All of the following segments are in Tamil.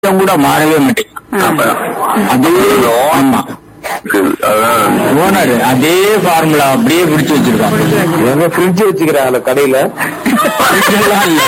கொஞ்சம் கூட மாறவே மாட்டேங்குது அதே ஆமா அதான் ஓனர் அதே ஃபார்முலா அப்படியே பிடிச்சு வச்சிருக்காங்க எங்க ஃப்ரிட்ஜ் வச்சுக்கிறாங்கள கடையில இதெல்லாம் இல்ல.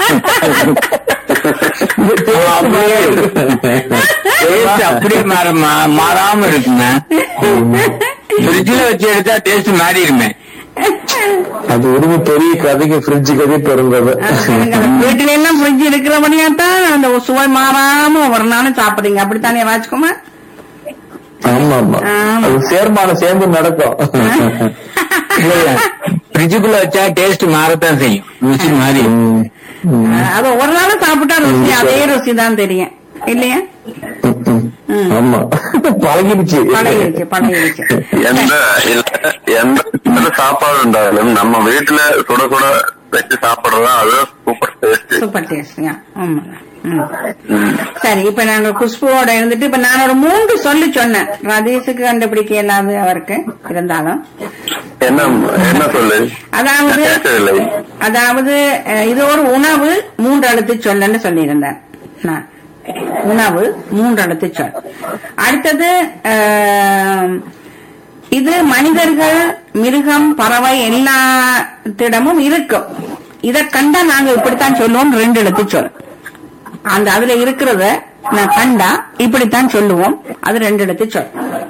அப்படியே taste அப்படியே மாற மா- மாறாம இருக்குங்க ஃப்ரிட்ஜ்ல வச்சு எடுத்தா டேஸ்ட் மாறிடுமே அது ஒரு பெரிய கதைக்கு ஃப்ரிட்ஜ் கதை பெருங்கதை வீட்டுல எல்லாம் ஃப்ரிட்ஜ் இருக்கிறபடியா தான் அந்த சுவை மாறாம ஒரு நாளும் சாப்பிடுறீங்க அப்படித்தானே ராஜ்குமார் ஆமா ஆமா ஆமா. அது சேர்மானம் சேர்ந்து நடக்கும் ஃப்ரிட்ஜுக்குள்ள வச்சா டேஸ்ட் மாறத்தான் செய்யும் ருசி மாறி ம், ம், அது ஒரு நாளும் சாப்பிட்டா ருசி அதே ருசி தான் தெரியும் இல்லையா ம், ம். ஆமா பழகிடுச்சு பழகிடுச்சு பழகிடுச்சு எந்த இல்ல எந்த எந்த சாப்பாடு இருந்தாலும் நம்ம வீட்டுல சுட சுட வச்சு சாப்பிடுறதா அது சூப்பர் டேஸ்ட் சூப்பர் டேஸ்ட்ங்க ஆமா ம். சரி இப்ப நாங்க குஷ்புவோட இருந்துட்டு இப்ப நான் ஒரு மூன்று சொல்லி சொன்னேன் ரதீஷுக்கு கண்டுபிடிக்க இயலாது அவருக்கு இருந்தாலும் என்ன என்ன சொல்லு அதாவது கேட்கவில்லை அதாவது அஹ், இது ஒரு உணவு மூன்று எழுத்து சொல்லுன்னு சொல்லியிருந்தேன் நான் உணவு மூன்று எழுத்து சொல் அடுத்தது அஹ், இது மனிதர்கள் மிருகம் பறவை எல்லாத்திடமும் இருக்கும் இதை கண்டா நாங்க இப்படித்தான் சொல்லுவோம் ரெண்டு எழுத்து சொல் அந்த அதுல இருக்கிறத நான் கண்டா இப்படித்தான் சொல்லுவோம் அது ரெண்டு எழுத்து சொல்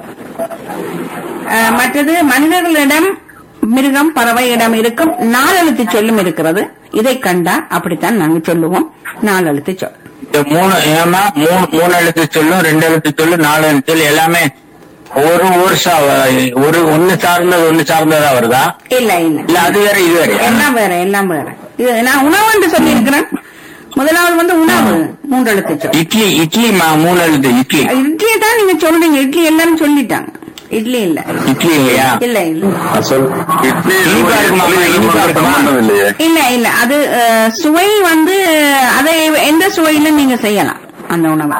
அஹ், மற்றது மனிதர்களிடம் மிருகம் பறவை இடம் இருக்கும் நாலு எழுத்து சொல்லும் இருக்கிறது இதை கண்டா அப்படித்தான் நாங்க சொல்லுவோம் நாலு எழுத்து சொல் இந்த மூணு ஏமா மூணு மூணு எழுத்து சொல்லும் ரெண்டு எழுத்து சொல்லும் நாலு எழுத்து சொல்லு எல்லாமே ஒரு ஒரு சா- ஒரு ஒண்ணு சார்ந்தது ஒண்ணு சார்ந்ததா வருதா இல்ல இல்ல இல்ல அது வேற இது வேற எல்லாம் வேற எல்லாம் வேற இது நான் உணவு என்று சொல்லி இருக்கிறேன் முதலாவது வந்து உணவு மூன்று எழுத்து சொல் இட்லி இட்லி மா- மூணு எழுத்து இட்லி இட்லியை தான் நீங்க சொல்றீங்க இட்லி எல்லாரும் சொல்லிட்டாங்க இட்லி இல்ல இட்லி இல்லையா இல்ல இல்ல சொல் இட்லி இனிப்பா இருக்குமா? இனிப்பா இருக்குமா? சம்பந்தம் இல்லையே இல்ல இல்ல அது அஹ், சுவை வந்து அதை எந்த சுவையில நீங்க செய்யலாம் அந்த உணவை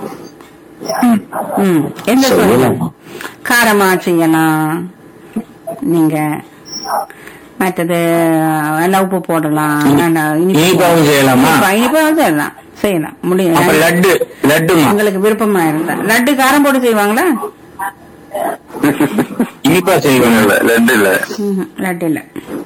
ம் எந்த சுவையில சொல்லலாம். காரமா செய்யலாம் நீங்க மற்றது நல்லா உப்பு போடலாம் நல்லா இனிப்பு இனிப்பாவும் செய்யலாமா? இனிப்பா- இனிப்பாவும் செய்யலாம் செய்யலாம் அப்ப முடியும் லட்டு லட்டுமா உங்களுக்கு விருப்பமா இருந்தா லட்டு காரம் போட்டு செய்வாங்களா இனிப்பா செய்வாங்க இல்ல லட்டு இல்ல ம்ஹும், லட்டு இல்ல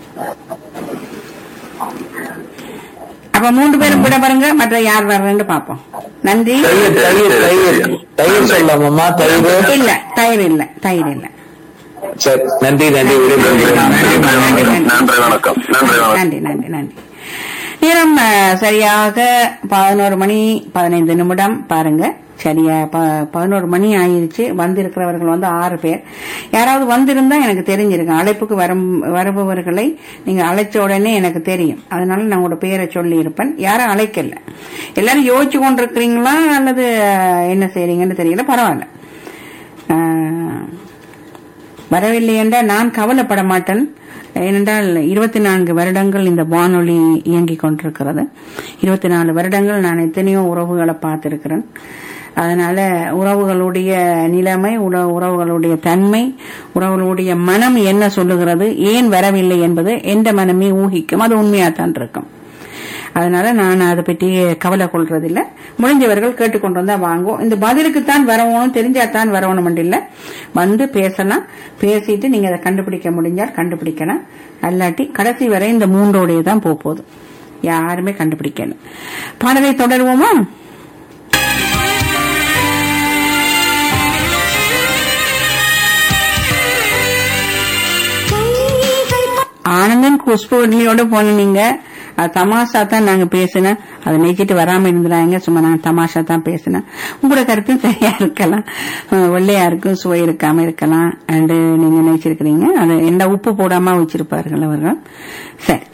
அப்ப மூன்று பேரும் விட பாருங்க மற்ற யார் வர்றேன்னு பாப்போம் நன்றி தயிர் தயிர் தயிர் தயிர் சொல்லலாமாம்மா தயிர் இல்ல தயிர் இல்ல தயிர் இல்ல சரி நன்றி நன்றி விடைபெறுகிறேன். நன்றி நன்றி வணக்கம் நன்றி வணக்கம் நன்றி நன்றி நன்றி நேரம் அஹ், சரியாக பதினோரு மணி பதினைந்து நிமிடம் பாருங்க சரியா ப- பதினோரு மணி ஆயிருச்சு வந்திருக்கிறவர்கள் வந்து ஆறு பேர் யாராவது வந்திருந்தா எனக்கு தெரிஞ்சிருக்கும் அழைப்புக்கு வரும் வருபவர்களை நீங்க அழைச்ச உடனே எனக்கு தெரியும் அதனால நான் உங்களோட பேரை சொல்லி இருப்பேன் யாரும் அழைக்கல எல்லாரும் யோசிச்சு கொண்டிருக்கிறீங்களா அல்லது அஹ், என்ன செய்றீங்கன்னு தெரியல பரவாயில்ல அஹ், வரவில்லை என்றால் நான் கவலைப்பட மாட்டேன் ஏனென்றால் இருபத்தி நான்கு வருடங்கள் இந்த வானொலி இயங்கிக் கொண்டிருக்கிறது இருபத்தி நாலு வருடங்கள் நான் எத்தனையோ உறவுகளை பார்த்திருக்கிறேன் அதனால உறவுகளுடைய நிலைமை உற- உறவுகளுடைய தன்மை உறவுகளுடைய மனம் என்ன சொல்லுகிறது ஏன் வரவில்லை என்பது எந்த மனமே ஊகிக்கும் அது உண்மையாத்தான் இருக்கும் அதனால நான் அதை பற்றி கவலை கொள்றதில்ல முடிஞ்சவர்கள் கேட்டுக்கொண்டு வந்தா வாங்கும் இந்த பதிலுக்குத்தான் வரணும் தெரிஞ்சாதான் வரணும் இல்ல வந்து பேசலாம் பேசிட்டு நீங்க அதை கண்டுபிடிக்க முடிஞ்சால் கண்டுபிடிக்கலாம் அல்லாட்டி கடைசி வரை இந்த மூன்றோடைய தான் போக போகுது யாருமே கண்டுபிடிக்கல பாடலை தொடருவோமா ஆனந்தன் குஷ்பவல்லியோட போன நீங்க அது தமாஷா தான் நாங்க பேசினேன் அதை நினைச்சிட்டு வராம இருந்துறாங்க சும்மா நான் தமாஷா தான் பேசினேன் உங்களோட கருத்தும் சரியா இருக்கலாம் அஹ் வெள்ளையா இருக்கும் சுவை இருக்காம இருக்கலாம் அண்டு நீங்க நினைச்சிருக்கிறீங்க அது என்ன உப்பு போடாம வச்சிருப்பார்கள் அவர்கள் சரி